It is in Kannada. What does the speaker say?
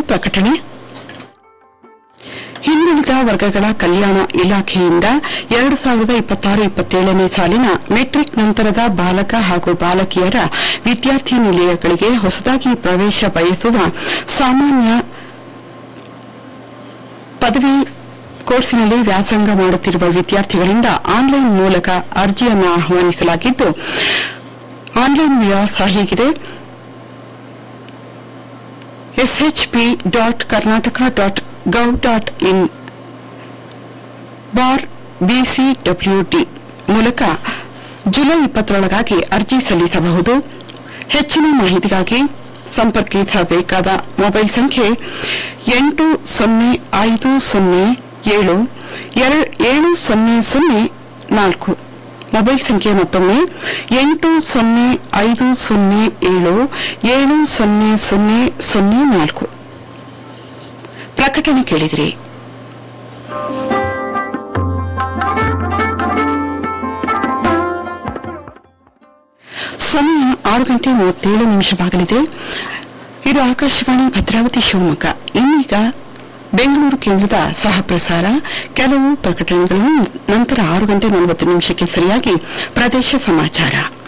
ಪ್ರಕಟಣೆ ಹಿಂದುಳಿದ ವರ್ಗಗಳ ಕಲ್ಯಾಣ ಇಲಾಖೆಯಿಂದ ಎರಡು ಸಾವಿರದ ಇಪ್ಪತ್ತಾರು ಇಪ್ಪತ್ತೇಳನೇ ಸಾಲಿನ ಮೆಟ್ರಿಕ್ ನಂತರದ ಬಾಲಕ ಹಾಗೂ ಬಾಲಕಿಯರ ವಿದ್ಯಾರ್ಥಿ ನಿಲಯಗಳಿಗೆ ಹೊಸದಾಗಿ ಪ್ರವೇಶ ಬಯಸುವ ಸಾಮಾನ್ಯ ಪದವಿ ಕೋರ್ಸಿನಲ್ಲಿ ವ್ಯಾಸಂಗ ಮಾಡುತ್ತಿರುವ ವಿದ್ಯಾರ್ಥಿಗಳಿಂದ ಆನ್ಲೈನ್ ಮೂಲಕ ಅರ್ಜಿಯನ್ನು ಆಹ್ವಾನಿಸಲಾಗಿದ್ದು ಆನ್ಲೈನ್ ವಿಳಾಸ ಹೀಗಿದೆ SHP dot Karnataka dot gov dot in ಬಾರ್ ಬಿಸಿಡಬ್ಲ್ಯೂಡಿ ಮೂಲಕ ಜುಲೈ ಇಪ್ಪತ್ತರೊಳಗಾಗಿ ಅರ್ಜಿ ಸಲ್ಲಿಸಬಹುದು ಹೆಚ್ಚಿನ ಮಾಹಿತಿಗಾಗಿ ಸಂಪರ್ಕಿಸಬೇಕಾದ ಮೊಬೈಲ್ ಸಂಖ್ಯೆ ಎಂಟು ಸೊನ್ನೆ ಐದು ಸೊನ್ನೆ ಏಳು ಎರ- ಏಳು ಸೊನ್ನೆ ಸೊನ್ನೆ ನಾಲ್ಕು ಮೊಬೈಲ್ ಸಂಖ್ಯೆ ಮತ್ತೊಮ್ಮೆ ಎಂಟು ಸೊನ್ನೆ ಐದು ಸೊನ್ನೆ ಏಳು ಏಳು ಸೊನ್ನೆ ಸೊನ್ನೆ ಸೊನ್ನೆ ನಾಲ್ಕು ಪ್ರಕಟಣೆ ಕೇಳಿದಿರಿ ಸಮಯ ಆರು ಗಂಟೆ ಮೂವತ್ತೇಳು ನಿಮಿಷವಾಗಲಿದೆ ಇದು ಆಕಾಶವಾಣಿ ಭದ್ರಾವತಿ ಶಿವಮೊಗ್ಗ ಇನ್ನೀಗ ಬೆಂಗಳೂರು ಕೇಂದ್ರದ ಸಹ ಪ್ರಸಾರ ಕೆಲವು ಪ್ರಕಟಣೆಗಳು ನಂತರ ಆರು ಗಂಟೆ ನಲವತ್ತು ನಿಮಿಷಕ್ಕೆ ಸರಿಯಾಗಿ ಪ್ರದೇಶ ಸಮಾಚಾರ